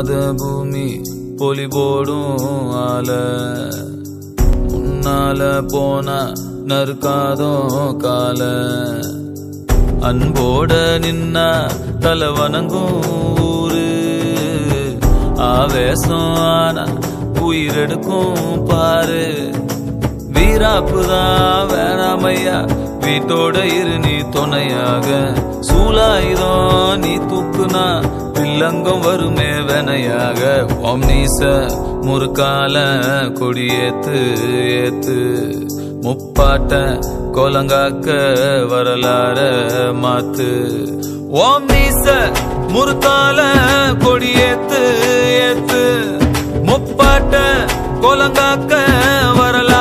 பொல்லாத பூமி பொலி போடும் ஆல முன்னால போனா நறுக்காதோ கால அன்போட நின்னா தலை வணங்கும் ஊரு ஆவேசம் ஆனா உயிரெடுக்கும் பாரு வீராப்புதான் வேணாமையா வீட்டோட இரு நீ துணையாக சூலாயுதம் நீ தூக்குனா வில்லங்கம் வருமே வெனையாக ஓம் நீச முறுக்கால கொடியேத்து ஏத்து முப்பாட்ட கோலங்காக்க வரலாற மாத்து ஓம் நீச முறுக்கால கொடியேத்து ஏத்து முப்பாட்ட கோலங்காக்க வரலாற